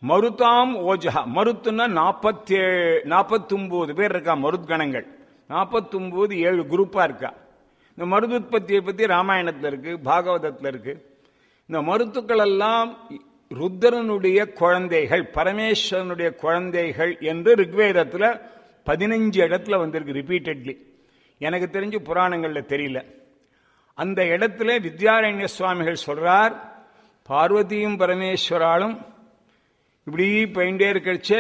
மருதாம் ஓஜஹா மருத்துன்னா நாற்பத்தி நாற்பத்தொன்பது பேர் இருக்கா மருத்கணங்கள் நாற்பத்தொன்பது ஏழு குரூப்பா இருக்கா இந்த மருதுத்பத்தியை பத்தி ராமாயணத்துல இருக்கு பாகவதத்துல இருக்கு இந்த மருத்துக்கள் எல்லாம் ருத்ரனுடைய குழந்தைகள் பரமேஸ்வரனுடைய குழந்தைகள் என்று ரிக்வேதத்துல பதினஞ்சு இடத்துல வந்திருக்கு ரிப்பீட்டட்லி எனக்கு தெரிஞ்சு புராணங்கள்ல தெரியல அந்த இடத்துல வித்யாரண்ய சுவாமிகள் சொல்றார் பார்வதியும் பரமேஸ்வராலும் இப்படி போயிட்டே இருக்கச்சே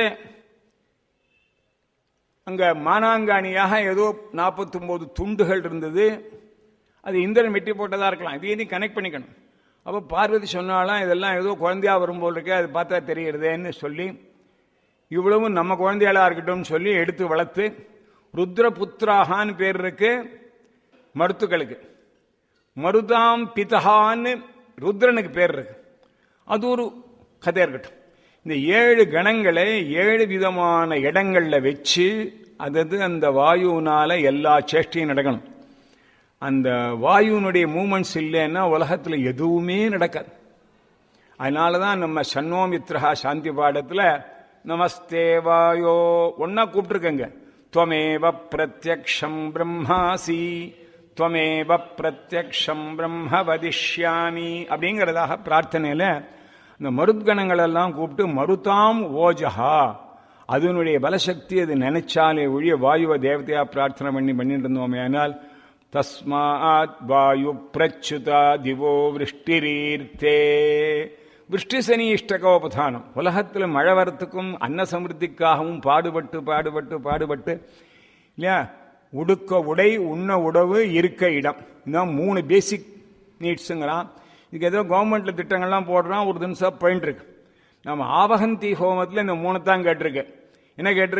அங்க மானாங்காணியாக ஏதோ நாற்பத்தொன்பது துண்டுகள் இருந்தது அது இந்திரன் வெட்டி போட்டதா இருக்கலாம் இதையும் கனெக்ட் பண்ணிக்கணும் அப்போ பார்வதி சொன்னாலாம் இதெல்லாம் ஏதோ குழந்தையா வரும் போல் இருக்கு அது பார்த்தா தெரிகிறதேன்னு சொல்லி இவ்வளவும் நம்ம குழந்தைகளா இருக்கட்டும்னு சொல்லி எடுத்து வளர்த்து ருத்ரபுத்ராகான்னு பேர் இருக்கு மருத்துக்களுக்கு மருதாம் பிதஹான்னு ருத்ரனுக்கு பேர் இருக்கு அது ஒரு கதை இருக்கட்டும் இந்த ஏழு கணங்களை ஏழு விதமான இடங்கள்ல வச்சு அதது அந்த வாயுனால எல்லா சேஷ்டையும் நடக்கணும் அந்த வாயுனுடைய மூமெண்ட்ஸ் இல்லைன்னா உலகத்தில் எதுவுமே நடக்காது அதனால தான் நம்ம சன்னோமித்ரஹா சாந்தி பாடத்தில் நமஸ்தே வாயோ ஒன்னா கூப்பிட்டுருக்கங்க துவமேவ பிரத்யக்ஷம் பிரம்மாசி துவமேவ பிரத்யக்ஷம் பிரம்ம வதிஷ்யாமி அப்படிங்கிறதாக பிரார்த்தனையில் இந்த மருத்கணங்கள் எல்லாம் கூப்பிட்டு மருதாம் ஓஜஹா அதனுடைய பலசக்தி அது நினைச்சாலே ஒழிய வாயுவ தேவதையா பிரார்த்தனை பண்ணி பண்ணிட்டு இருந்தோமே ஆனால் தஸ்மாத் வாயு பிரச்சுதா திவோ விருஷ்டிரீர்த்தே விருஷ்டி சனி இஷ்டகோபதானம் உலகத்தில் மழை வரத்துக்கும் அன்ன சமிருத்திக்காகவும் பாடுபட்டு பாடுபட்டு பாடுபட்டு இல்லையா உடுக்க உடை உண்ண உணவு இருக்க இடம் இதான் மூணு பேசிக் நீட்ஸுங்கிறான் இதுக்கு ஏதோ கவர்மெண்ட்ல திட்டங்கள்லாம் போடுறான் ஒரு தினசா போயிட்டு இருக்கு நம்ம ஆவகந்தி ஹோமத்தில் இந்த மூணு தான் கேட்டிருக்கு என்ன கேட்டிருக்கு